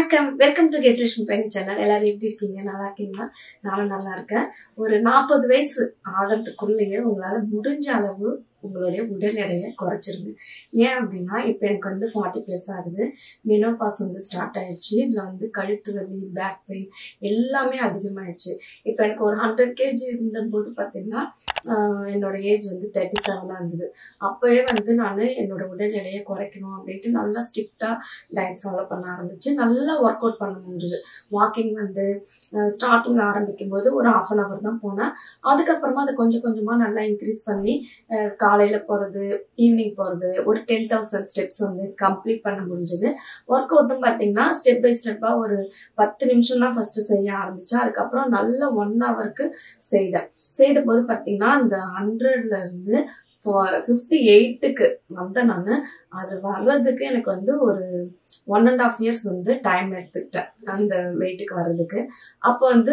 வணக்கம் welcome to கெஜ்லட்சுமி பயணி channel எல்லாரும் எப்படி இருக்கீங்க நல்லா இருக்கீங்களா நானும் நல்லா இருக்கேன் ஒரு நாற்பது வயசு ஆகிறதுக்குள்ளேயே உங்களால முடிஞ்ச அளவு உங்களுடைய உடல் எடையை குறைச்சிருங்க ஏன் அப்படின்னா இப்போ எனக்கு வந்து ஃபார்ட்டி ப்ளஸ் ஆகுது மெனோபாஸ் வந்து ஸ்டார்ட் ஆயிடுச்சு இதில் வந்து கழுத்து வலி பேக் பெயின் எல்லாமே அதிகமாயிடுச்சு இப்போ எனக்கு ஒரு ஹண்ட்ரட் கேஜி இருந்தபோது பார்த்தீங்கன்னா ஆஹ் என்னோட ஏஜ் வந்து தேர்ட்டி செவனாக இருந்தது அப்போயே வந்து நான் என்னோட உடல் எடையை குறைக்கணும் அப்படின்ட்டு நல்லா ஸ்ட்ரிக்டாக டயட் ஃபாலோ பண்ண ஆரம்பிச்சு நல்லா ஒர்க் அவுட் பண்ண முடிஞ்சுது வாக்கிங் வந்து ஸ்டார்டிங் ஆரம்பிக்கும் போது ஒரு ஆஃப் அன் ஹவர் தான் போனேன் அதுக்கப்புறமா அதை கொஞ்சம் கொஞ்சமாக நல்லா இன்க்ரீஸ் பண்ணி அஹ் காலையில போறது ஈவினிங் போறது ஒரு டென் தௌசண்ட் ஸ்டெப்ஸ் வந்து கம்ப்ளீட் பண்ண முடிஞ்சது ஒர்க் அவுட்டும் பார்த்தீங்கன்னா ஸ்டெப் பை ஸ்டெப்பா ஒரு பத்து நிமிஷம் தான் ஃபர்ஸ்ட் செய்ய ஆரம்பிச்சேன் அதுக்கப்புறம் நல்ல ஒன் ஹவருக்கு செய்தேன் செய்த போது பார்த்தீங்கன்னா அந்த ஹண்ட்ரட்ல இருந்து ஃபிஃப்டி எயிட்டுக்கு வந்தேன் நான் அது வர்றதுக்கு எனக்கு வந்து ஒரு ஒன் அண்ட் ஆஃப் இயர்ஸ் வந்து டைம் எடுத்துக்கிட்டேன் அந்த வெயிட்டுக்கு வர்றதுக்கு அப்போ வந்து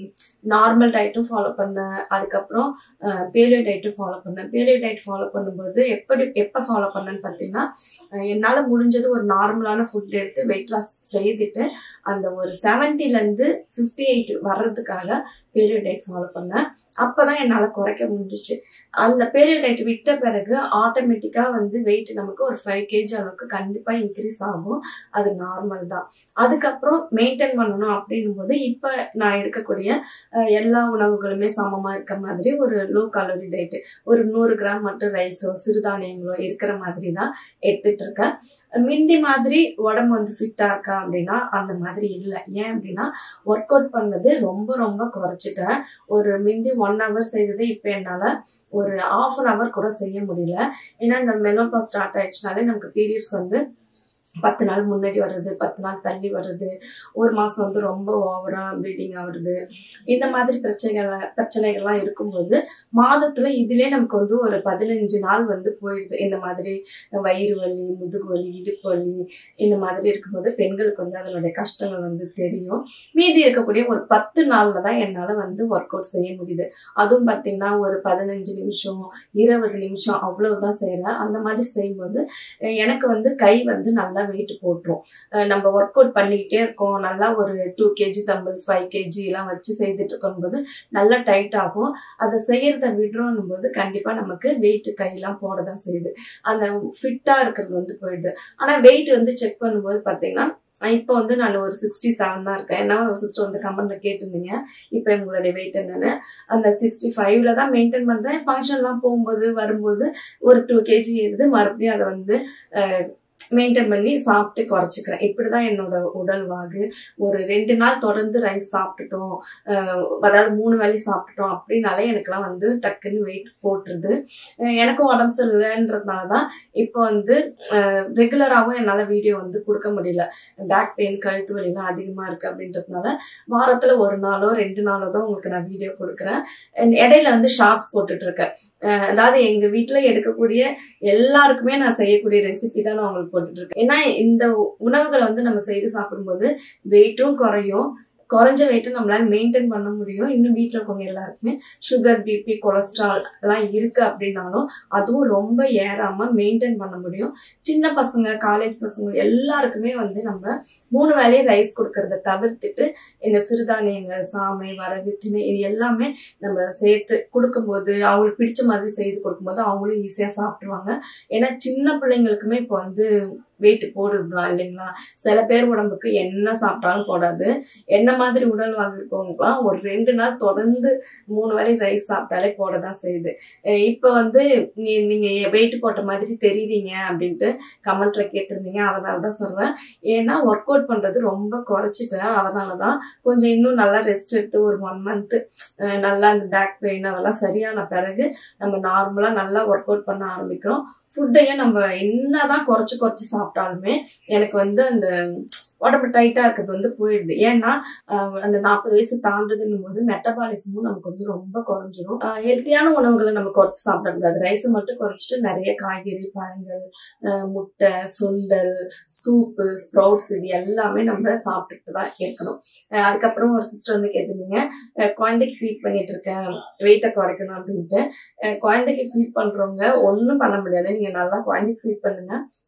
நார்மல் டயட்டும் ஃபாலோ பண்ணேன் அதுக்கப்புறம் பேலியோ டயட்டும் ஃபாலோ பண்ணேன் பேலியோ டயட் ஃபாலோ பண்ணும்போது எப்படி எப்போ ஃபாலோ பண்ணேன்னு பார்த்தீங்கன்னா அஹ் என்னால் முடிஞ்சது ஒரு நார்மலான ஃபுட் எடுத்து வெயிட் லாஸ் செய்துட்டு அந்த ஒரு செவன்ட்டிலேருந்து ஃபிஃப்டி எயிட் வர்றதுக்காக பேலியோ டயட் ஃபாலோ பண்ணேன் அப்போ தான் என்னால் குறைக்க முடிஞ்சிச்சு அந்த பேலியோ டயட் விட்ட பிறகு ஆட்டோமேட்டிக்காக வந்து வெயிட் நமக்கு ஒரு ஃபைவ் கேஜி அளவுக்கு கண்டிப்பாக இன்க்ரீஸ் ஆகும் அது நார்மல் தான் அதுக்கப்புறம் மெயின்டைன் பண்ணணும் அப்படின்னும் போது இப்போ நான் எடுக்கக்கூடிய அஹ், எல்லா உணவுகளுமே சமமாக இருக்க மாதிரி ஒரு லோ கலோரி டயட்டு ஒரு நூறு கிராம் மட்டும் ரைஸோ சிறுதானியங்களோ இருக்கிற மாதிரி தான் எடுத்துட்டு இருக்கேன் மிந்தி மாதிரி உடம்பு வந்து ஃபிட்டா இருக்கா அப்படின்னா அந்த மாதிரி இல்லை ஏன் அப்படின்னா ஒர்க் அவுட் பண்ணது ரொம்ப ரொம்ப குறைச்சிட்டேன் ஒரு மிந்தி ஒன் ஹவர் செய்ததே இப்போ என்னால் ஒரு ஆஃப் அன் ஹவர் கூட செய்ய முடியல ஏன்னா இந்த மெனோபா ஸ்டார்ட் ஆயிடுச்சுனாலே நமக்கு பீரியட்ஸ் வந்து பத்து நாள் முன்னாடி வர்றது பத்து நாள் தள்ளி வர்றது ஒரு மாதம் வந்து ரொம்ப ஓவரா ப்ளீடிங் ஆகுறது இந்த மாதிரி பிரச்சனைகள் பிரச்சனைகள்லாம் இருக்கும்போது மாதத்துல இதுலயே நமக்கு வந்து ஒரு பதினஞ்சு நாள் வந்து போயிடுது இந்த மாதிரி வயிறு வலி முதுகு வலி இடுப்பு வலி இந்த மாதிரி இருக்கும்போது பெண்களுக்கு வந்து அதனுடைய கஷ்டங்கள் வந்து தெரியும் மீதி இருக்கக்கூடிய ஒரு பத்து நாள்ல தான் என்னால வந்து ஒர்க் அவுட் செய்ய முடியுது அதுவும் பார்த்தீங்கன்னா ஒரு பதினஞ்சு நிமிஷம் இருபது நிமிஷம் அவ்வளவுதான் செய்யறேன் அந்த மாதிரி செய்யும்போது அஹ் எனக்கு வந்து கை வந்து நல்லா வெயிட் போட்டுரும் அஹ் நம்ம ஒர்க் அவுட் பண்ணிக்கிட்டே இருக்கோம் நல்லா ஒரு two KG dumbbells five KG எல்லாம் வச்சு செய்துட்டு இருக்கும்போது நல்லா டைட் ஆகும் அதை செய்யறத விடுறோம் போது கண்டிப்பா நமக்கு வெயிட் கையெல்லாம் போட தான் செய்யுது அந்த ஃபிட்டா இருக்கிறது வந்து போயிடுது ஆனா வெயிட் வந்து செக் பண்ணும்போது பாத்தீங்கன்னா இப்போ வந்து நான் ஒரு சிக்ஸ்டி செவன் தான் இருக்கேன் ஏன்னா சிஸ்டர் வந்து கமெண்ட்ல கேட்டிருந்தீங்க இப்போ உங்களுடைய வெயிட் என்னன்னு அந்த சிக்ஸ்டி ஃபைவ்ல தான் மெயின்டைன் பண்றேன் ஃபங்க்ஷன்லாம் போகும்போது வரும்போது ஒரு டூ கேஜி ஏறுது மறுபடியும் அதை வந்து மெயின்டைன் பண்ணி சாப்பிட்டு குறைச்சிக்கிறேன் இப்படிதான் என்னோட உடல் வாகு ஒரு ரெண்டு நாள் தொடர்ந்து ரைஸ் சாப்பிட்டுட்டோம் அஹ் அதாவது மூணு வேளை சாப்பிட்டுட்டோம் அப்படின்னாலே எனக்குலாம் வந்து டக்குன்னு வெயிட் போட்டுருது அஹ் எனக்கும் உடம்பு சரியில்லைன்றதுனால தான் இப்போ வந்து ரெகுலராகவும் என்னால் வீடியோ வந்து கொடுக்க முடியல பேக் பெயின் கழுத்து வலிலாம் அதிகமாக இருக்குது அப்படின்றதுனால வாரத்தில் ஒரு நாளோ ரெண்டு நாளோ தான் உங்களுக்கு நான் வீடியோ கொடுக்குறேன் And இடையில வந்து ஷார்ட்ஸ் போட்டுட்டு இருக்கேன் அஹ் அதாவது எங்கள் வீட்டில் எடுக்கக்கூடிய எல்லாருக்குமே நான் செய்யக்கூடிய ரெசிபி தான் நான் உங்களுக்கு போட்டுட்டு இருக்கேன் ஏன்னா இந்த உணவுகளை வந்து நம்ம செய்து சாப்பிடும்போது வெயிட்டும் குறையும் குறைஞ்ச வெயிட்டை நம்மளால மெயின்டைன் பண்ண முடியும் இன்னும் வீட்டில் இருக்கவங்க எல்லாருக்குமே சுகர் பிபி கொலஸ்ட்ரால் எல்லாம் இருக்கு அப்படின்னாலும் அதுவும் ரொம்ப ஏறாம மெயின்டைன் பண்ண முடியும் சின்ன பசங்க காலேஜ் பசங்க எல்லாருக்குமே வந்து நம்ம மூணு வேளையும் ரைஸ் கொடுக்கறத தவிர்த்துட்டு இந்த சிறுதானியங்கள் சாமை வரகு திணை இது எல்லாமே நம்ம சேர்த்து கொடுக்கும்போது அவங்களுக்கு பிடிச்ச மாதிரி செய்து கொடுக்கும்போது அவங்களும் ஈஸியாக சாப்பிடுவாங்க ஏன்னா சின்ன பிள்ளைங்களுக்குமே இப்போ வந்து வெயிட் போடுறது தான் இல்லைங்களா சில பேர் உடம்புக்கு என்ன சாப்பிட்டாலும் போடாது என்ன மாதிரி உடல் வாங்கிருக்கவங்கலாம் ஒரு ரெண்டு நாள் தொடர்ந்து மூணு வேளை ரைஸ் சாப்பிட்டாலே போட தான் செய்யுது அஹ் இப்போ வந்து நீ நீங்க வெயிட் போட்ட மாதிரி தெரியுறீங்க அப்படின்ட்டு கமெண்ட்ல கேட்டிருந்தீங்க அதனால தான் சொல்றேன் ஏன்னா ஒர்க் அவுட் பண்றது ரொம்ப குறைச்சிட்டேன் அதனால தான் கொஞ்சம் இன்னும் நல்லா ரெஸ்ட் எடுத்து ஒரு ஒன் மந்த் நல்லா அந்த பேக் பெயின் அதெல்லாம் சரியான பிறகு நம்ம நார்மலா நல்லா ஒர்க் அவுட் பண்ண ஆரம்பிக்கிறோம் ஃபுட்டையும் நம்ம என்னதான் குறைச்சு குறைச்சு சாப்பிட்டாலுமே எனக்கு வந்து அந்த உடம்பு டைட்டா இருக்கிறது வந்து போயிடுது ஏன்னா ஆஹ் அந்த நாற்பது வயசு தாண்டுதுன்னும் போது மெட்டபாலிசமும் நமக்கு வந்து ரொம்ப குறைஞ்சிரும் ஹெல்த்தியான உணவுகளை நம்ம குறைச்சு சாப்பிடக்கூடாது ரைஸை மட்டும் குறைச்சிட்டு நிறைய காய்கறி பழங்கள் ஆஹ் முட்டை சுண்டல் சூப்பு ஸ்ப்ரவுட்ஸ் இது எல்லாமே நம்ம சாப்பிட்டுட்டு தான் இருக்கணும் ஆஹ் அதுக்கப்புறம் ஒரு சிஸ்டர் வந்து கேட்டிருந்தீங்க ஆஹ் குழந்தைக்கு ஃபீட் பண்ணிட்டு இருக்கேன் வெயிட்டை குறைக்கணும் அப்படின்ட்டு ஆஹ் குழந்தைக்கு ஃபீட் பண்றவங்க ஒன்றும் பண்ண முடியாது நீங்க நல்லா குழந்தைக்கு ஃபீட் பண்ணுங்க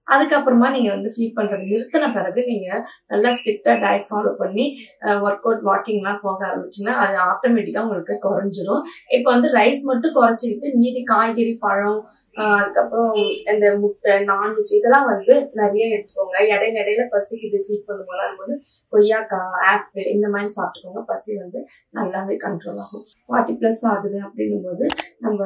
அதுக்கப்புறமா நீங்க வந்து ஃபீட் பண்றது நிறுத்தின பிறகு நீங்க நல்லா ஸ்ட்ரிக்டா டயட் ஃபாலோ பண்ணி ஒர்க் அவுட் வாக்கிங்லாம் போக ஆரம்பிச்சுன்னா அது ஆட்டோமேட்டிக்கா உங்களுக்கு குறைஞ்சிரும் இப்போ வந்து ரைஸ் மட்டும் குறைச்சிக்கிட்டு மீதி காய்கறி பழம் ஆஹ் அதுக்கப்புறம் இந்த முட்டை நான்வெஜ் இதெல்லாம் வந்து நிறைய எடுத்துக்கோங்க இடையில இடையில பசிக்குது ஃபீட் பண்ணும்போது போது கொய்யாக்காய் ஆப்பிள் இந்த மாதிரி சாப்பிட்டுக்கோங்க பசி வந்து நல்லாவே கண்ட்ரோல் ஆகும் ஃபார்ட்டி ப்ளஸ் ஆகுது அப்படின்னும் போது நம்ம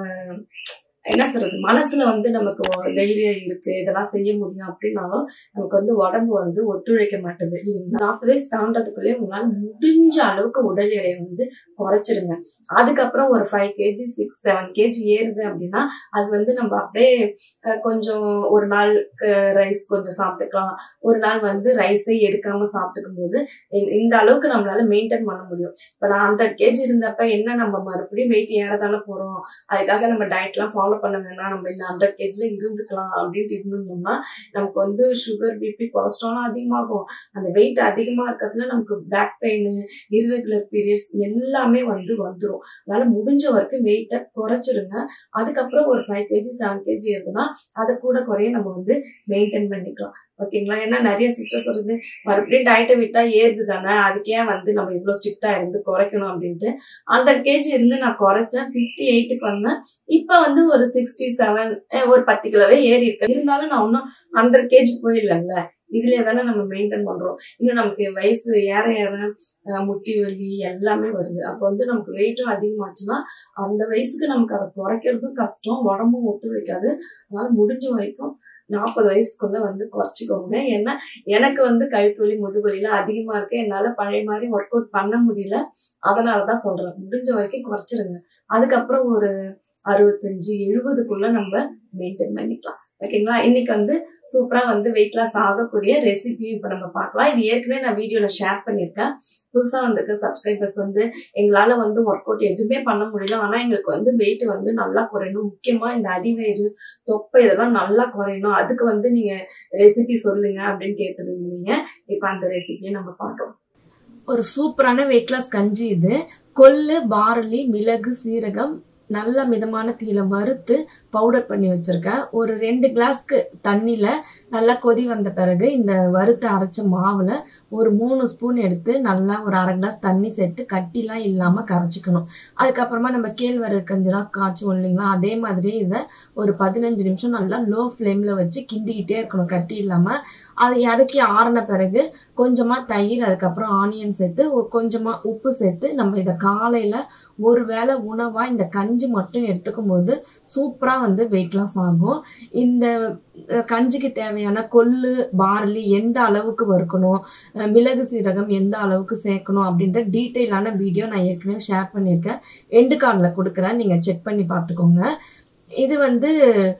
என்ன சொல்றது மனசுல வந்து நமக்கு ஒரு தைரியம் இருக்கு இதெல்லாம் செய்ய முடியும் அப்படின்னாலும் நமக்கு வந்து உடம்பு வந்து ஒத்துழைக்க மாட்டேது இல்லைங்களா நாற்பது வயசு தாண்டதுக்குள்ளேயே உங்களால முடிஞ்ச அளவுக்கு உடல் எடையை வந்து குறைச்சிடுங்க அதுக்கப்புறம் ஒரு five KG six seven KG ஏறுது அப்படின்னா அது வந்து நம்ம அப்படியே அஹ், கொஞ்சம் ஒரு நாள் ரைஸ் கொஞ்சம் சாப்பிட்டுக்கலாம் ஒரு நாள் வந்து ரைஸே எடுக்காம சாப்பிட்டுக்கும் போது இந்த- இந்த அளவுக்கு நம்மளால மெயின்டைன் பண்ண முடியும் இப்ப நான் ஹண்ட்ரட் கேஜி இருந்தப்ப என்ன நம்ம மறுபடியும் வெயிட் ஏறதானே போறோம் அதுக்காக நம்ம டயட்லாம் ஃபாலோ பண்ண வேணாம் நம்ம இந்த ஹண்ட்ரட் கேஜில இருந்துக்கலாம் அப்படின்ட்டு இருந்திருந்தோம்னா நமக்கு வந்து சுகர் பிபி கொலஸ்ட்ராலும் அதிகமாகும் அந்த வெயிட் அதிகமா இருக்கிறதுல நமக்கு பேக் பெயின் இர்ரெகுலர் பீரியட்ஸ் எல்லாமே வந்து வந்துடும் அதனால முடிஞ்ச வரைக்கும் வெயிட்டை குறைச்சிடுங்க அதுக்கப்புறம் ஒரு ஃபைவ் கேஜி செவன் கேஜி இருக்குன்னா அதை கூட குறைய நம்ம வந்து மெயின்டைன் பண்ணிக்கலாம் ஓகேங்களா ஏன்னா நிறைய சிஸ்டர்ஸ் வருது மறுபடியும் டயட்டை விட்டா ஏறுது தானே அதுக்கு ஏன் வந்து நம்ம இவ்வளோ ஸ்ட்ரிக்டா இருந்து குறைக்கணும் அப்படின்ட்டு ஹண்ட்ரட் கேஜி இருந்து நான் குறைச்சேன் ஃபிஃப்டி எயிட்டுக்கு வந்தேன் இப்போ வந்து ஒரு சிக்ஸ்டி செவன் ஒரு பத்து கிலோவே ஏறி இருக்கு இருந்தாலும் நான் இன்னும் ஹண்ட்ரட் கேஜி போயிடலல்ல இதுலயே தானே நம்ம மெயின்டைன் பண்றோம் இன்னும் நமக்கு வயசு ஏற ஏற அஹ், முட்டி வலி எல்லாமே வருது அப்போ வந்து நமக்கு வெயிட்டும் அதிகமாச்சுன்னா அந்த வயசுக்கு நமக்கு அதை குறைக்கிறதும் கஷ்டம் உடம்பும் ஒத்துழைக்காது அதனால முடிஞ்ச வரைக்கும் நாற்பது வயசுக்குள்ள வந்து குறைச்சிக்கோங்க ஏன்னா எனக்கு வந்து கழுத்து வலி முதுகு வலிலாம் அதிகமா இருக்கு என்னால பழைய மாதிரி ஒர்க் அவுட் பண்ண முடியல அதனாலதான் சொல்றேன் முடிஞ்ச வரைக்கும் குறைச்சிருங்க அதுக்கப்புறம் ஒரு அறுபத்தஞ்சு எழுபதுக்குள்ள நம்ம மெயின்டைன் பண்ணிக்கலாம் ஓகேங்களா இன்னைக்கு வந்து சூப்பரா வந்து வெயிட் லாஸ் ஆகக்கூடிய ரெசிபியும் இப்ப நம்ம பார்க்கலாம் இது ஏற்கனவே நான் வீடியோல ஷேர் பண்ணியிருக்கேன் புதுசா வந்திருக்க சப்ஸ்கிரைபர்ஸ் வந்து எங்களால வந்து ஒர்க் அவுட் எதுவுமே பண்ண முடியல ஆனா எங்களுக்கு வந்து வெயிட் வந்து நல்லா குறையணும் முக்கியமா இந்த அடிவயிறு தொப்பை இதெல்லாம் நல்லா குறையணும் அதுக்கு வந்து நீங்க ரெசிபி சொல்லுங்க அப்படின்னு கேட்டுருந்தீங்க இப்ப அந்த ரெசிபியை நம்ம பார்க்கலாம் ஒரு சூப்பரான வெயிட் லாஸ் கஞ்சி இது கொள்ளு பார்லி மிளகு சீரகம் நல்ல மிதமான தீயில வறுத்து பவுடர் பண்ணி வச்சிருக்கேன் ஒரு ரெண்டு கிளாஸ்க்கு தண்ணியில நல்லா கொதி வந்த பிறகு இந்த வறுத்து அரைச்ச மாவுல ஒரு மூணு ஸ்பூன் எடுத்து நல்லா ஒரு அரை கிளாஸ் தண்ணி சேர்த்து கட்டிலாம் இல்லாம கரைச்சிக்கணும் அதுக்கப்புறமா நம்ம கேழ்வரகு கஞ்சிலாம் காய்ச்சுவோம் இல்லைங்களா அதே மாதிரி இதை ஒரு பதினஞ்சு நிமிஷம் நல்லா லோ ஃப்ளேம்ல வச்சு கிண்டிக்கிட்டே இருக்கணும் கட்டி இல்லாம அது இறக்கி ஆறின பிறகு கொஞ்சமா தயிர் அதுக்கப்புறம் ஆனியன் சேர்த்து ஒ- கொஞ்சமா உப்பு சேர்த்து நம்ம இதை காலையில ஒரு வேளை உணவா இந்த கஞ்சி மட்டும் எடுத்துக்கும் போது சூப்பரா வந்து வெயிட் லாஸ் ஆகும் இந்த அஹ், கஞ்சிக்கு தேவையான கொள்ளு பார்லி எந்த அளவுக்கு வறுக்கணும் அஹ், மிளகு சீரகம் எந்த அளவுக்கு சேர்க்கணும் அப்படின்ற டீட்டெயிலான வீடியோ நான் ஏற்கனவே ஷேர் பண்ணியிருக்கேன் எண்டு கார்டில் கொடுக்குறேன் நீங்க செக் பண்ணி பார்த்துக்கோங்க இது வந்து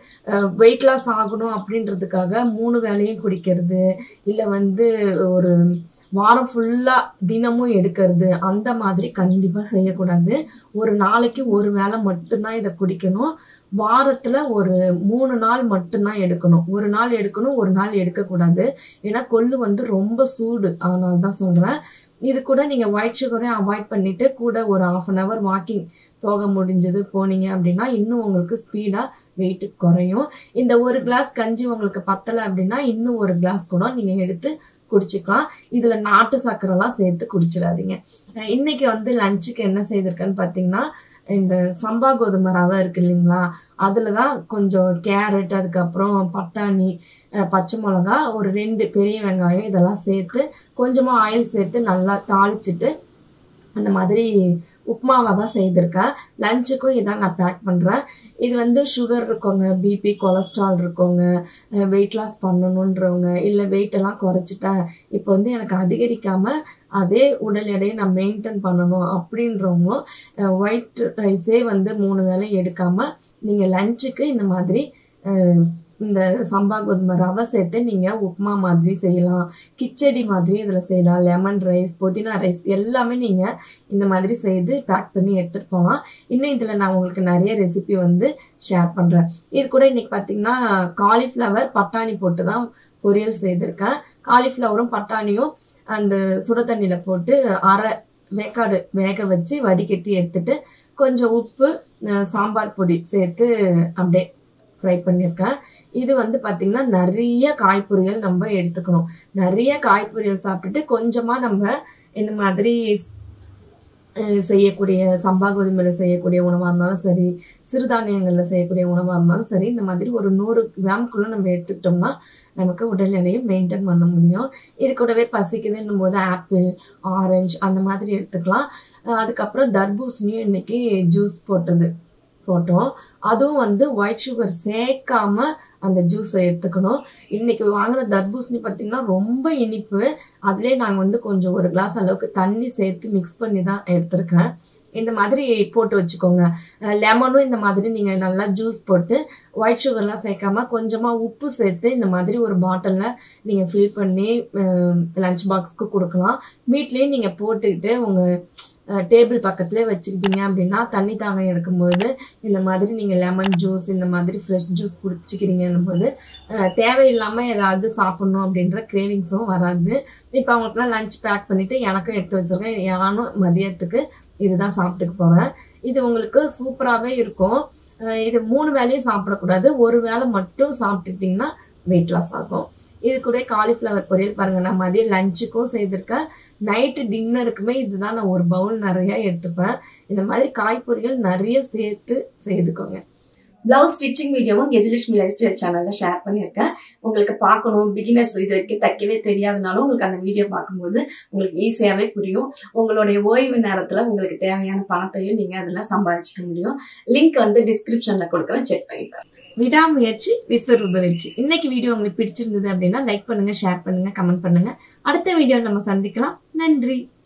வெயிட் லாஸ் ஆகணும் அப்படின்றதுக்காக மூணு வேளையும் குடிக்கிறது இல்லை வந்து ஒரு வாரம் ஃபுல்லா தினமும் எடுக்கிறது அந்த மாதிரி கண்டிப்பா செய்யக்கூடாது ஒரு நாளைக்கு ஒரு வேளை மட்டும்தான் இதை குடிக்கணும் வாரத்துல ஒரு மூணு நாள் மட்டும்தான் எடுக்கணும் ஒரு நாள் எடுக்கணும் ஒரு நாள் எடுக்கக்கூடாது ஏன்னா கொள்ளு வந்து ரொம்ப சூடு அதனால தான் சொல்றேன் இது கூட நீங்க ஒயிட் சுகரையும் அவாய்ட் பண்ணிட்டு கூட ஒரு ஆஃப் அன் ஹவர் வாக்கிங் போக முடிஞ்சது போனீங்க அப்படின்னா இன்னும் உங்களுக்கு ஸ்பீடா வெயிட் குறையும் இந்த ஒரு கிளாஸ் கஞ்சி உங்களுக்கு பத்தல அப்படின்னா இன்னும் ஒரு கிளாஸ் கூட நீங்க எடுத்து குடிச்சுக்கலாம் இதுல நாட்டு சர்க்கரைலாம் சேர்த்து குடிச்சிடாதீங்க அஹ் இன்னைக்கு வந்து லஞ்சுக்கு என்ன செய்திருக்கேன்னு பாத்தீங்கன்னா இந்த சம்பா கோதுமை ரவை இருக்கு இல்லைங்களா அதுலதான் கொஞ்சம் கேரட் அதுக்கப்புறம் பட்டாணி அஹ் பச்சை மிளகா ஒரு ரெண்டு பெரிய வெங்காயம் இதெல்லாம் சேர்த்து கொஞ்சமா ஆயில் சேர்த்து நல்லா தாளிச்சிட்டு அந்த மாதிரி உப்புமாவா தான் செய்திருக்கேன் லஞ்சுக்கும் இதான் நான் பேக் பண்றேன் இது வந்து சுகர் இருக்கவங்க பிபி கொலஸ்ட்ரால் இருக்கவங்க வெயிட் லாஸ் பண்ணணுன்றவங்க இல்லை வெயிட் எல்லாம் குறைச்சிட்டேன் இப்போ வந்து எனக்கு அதிகரிக்காம அதே உடல் எடையை நான் மெயின்டைன் பண்ணணும் அப்படின்றவங்களும் ஒயிட் ரைஸே வந்து மூணு வேளை எடுக்காம நீங்க லஞ்சுக்கு இந்த மாதிரி அஹ், இந்த சம்பா கோதுமை ரவை சேர்த்து நீங்க உப்புமா மாதிரி செய்யலாம் கிச்சடி மாதிரி இதுல செய்யலாம் லெமன் ரைஸ் புதினா ரைஸ் எல்லாமே நீங்க இந்த மாதிரி செய்து பேக் பண்ணி எடுத்துட்டு போகலாம் இன்னும் இதுல நான் உங்களுக்கு நிறைய ரெசிபி வந்து ஷேர் பண்றேன் இது கூட இன்னைக்கு பாத்தீங்கன்னா காலிஃப்ளவர் பட்டாணி போட்டு தான் பொரியல் செய்திருக்கேன் காலிஃப்ளவரும் பட்டாணியும் அந்த சுட தண்ணியில போட்டு அரை வேக்காடு வேக வச்சு வடிகட்டி எடுத்துட்டு கொஞ்சம் உப்பு அஹ் சாம்பார் பொடி சேர்த்து அப்படியே ஃப்ரை பண்ணியிருக்கேன் இது வந்து பாத்தீங்கன்னா நிறைய காய்பொரியல் நம்ம எடுத்துக்கணும் நிறைய காய்பொரியல் சாப்பிட்டுட்டு கொஞ்சமா நம்ம இந்த மாதிரி அஹ், செய்யக்கூடிய சம்பா கோதுமையில செய்யக்கூடிய உணவா இருந்தாலும் சரி சிறுதானியங்கள்ல செய்யக்கூடிய உணவா இருந்தாலும் சரி இந்த மாதிரி ஒரு நூறு கிராம்குள்ள நம்ம எடுத்துக்கிட்டோம்னா நமக்கு உடல் எடையை மெயின்டைன் பண்ண முடியும் இது கூடவே பசிக்குதுன்னும் போது ஆப்பிள் ஆரஞ்சு அந்த மாதிரி எடுத்துக்கலாம் அஹ், அதுக்கப்புறம் தர்பூசணியும் இன்னைக்கு ஜூஸ் போட்டது போட்டோம் அதுவும் வந்து ஒயிட் சுகர் சேர்க்காம அந்த ஜூஸை எடுத்துக்கணும் இன்னைக்கு வாங்கின தர்பூசணி பார்த்தீங்கன்னா ரொம்ப இனிப்பு அதுலேயே நாங்கள் வந்து கொஞ்சம் ஒரு கிளாஸ் அளவுக்கு தண்ணி சேர்த்து மிக்ஸ் பண்ணி தான் எடுத்திருக்கேன் இந்த மாதிரி போட்டு வச்சுக்கோங்க லெமனும் இந்த மாதிரி நீங்கள் நல்லா ஜூஸ் போட்டு ஒயிட் சுகர்லாம் சேர்க்காம கொஞ்சமாக உப்பு சேர்த்து இந்த மாதிரி ஒரு பாட்டிலில் நீங்கள் ஃபில் பண்ணி லஞ்ச் பாக்ஸ்க்கு கொடுக்கலாம் வீட்லேயும் நீங்கள் போட்டுக்கிட்டு உங்கள் டேபிள் பக்கத்துலேயே வச்சுக்கிட்டீங்க அப்படின்னா தண்ணி தாகம் எடுக்கும்போது இந்த மாதிரி நீங்கள் லெமன் ஜூஸ் இந்த மாதிரி ஃப்ரெஷ் ஜூஸ் குடிச்சிக்கிறீங்கன்னும் போது அஹ், தேவையில்லாமல் ஏதாவது சாப்பிடணும் அப்படின்ற கிரேவிங்ஸும் வராது இப்போ அவங்களுக்குலாம் லஞ்ச் பேக் பண்ணிட்டு எனக்கும் எடுத்து வச்சிருக்கேன் நானும் மதியத்துக்கு இதுதான் சாப்பிட்டுக்க போகிறேன் இது உங்களுக்கு சூப்பராகவே இருக்கும் அஹ், இது மூணு வேளையும் சாப்பிடக்கூடாது ஒரு வேளை மட்டும் சாப்பிட்டுக்கிட்டிங்கன்னா வெயிட் லாஸ் ஆகும் இது கூட காலிஃப்ளவர் பொரியல் பாருங்க நான் மதியம் லஞ்சுக்கும் செய்திருக்கேன் நைட்டு டின்னருக்குமே இதுதான் நான் ஒரு பவுல் நிறைய எடுத்துப்பேன் இந்த மாதிரி காய் பொரியல் நிறைய சேர்த்து செய்துக்கோங்க பிளவுஸ் ஸ்டிச்சிங் வீடியோவும் கெஜலட்சுமி லைஃப் ஸ்டைல் சேனல்ல ஷேர் பண்ணியிருக்கேன் உங்களுக்கு பார்க்கணும் பிகினர்ஸ் இது வரைக்கும் தைக்கவே தெரியாதனாலும் உங்களுக்கு அந்த வீடியோ பார்க்கும்போது உங்களுக்கு ஈஸியாவே புரியும் உங்களுடைய ஓய்வு நேரத்துல உங்களுக்கு தேவையான பணத்தையும் நீங்க அதுல சம்பாதிச்சுக்க முடியும் லிங்க் வந்து டிஸ்கிரிப்ஷன்ல கொடுக்குறேன் செக் பண்ணி பாருங்க விடாமுயற்சி விஸ்வரூப வெற்றி இன்னைக்கு வீடியோ உங்களுக்கு பிடிச்சிருந்தது அப்படின்னா லைக் பண்ணுங்க ஷேர் பண்ணுங்க கமெண்ட் பண்ணுங்க அடுத்த வீடியோ நம்ம சந்திக்கலாம் நன்றி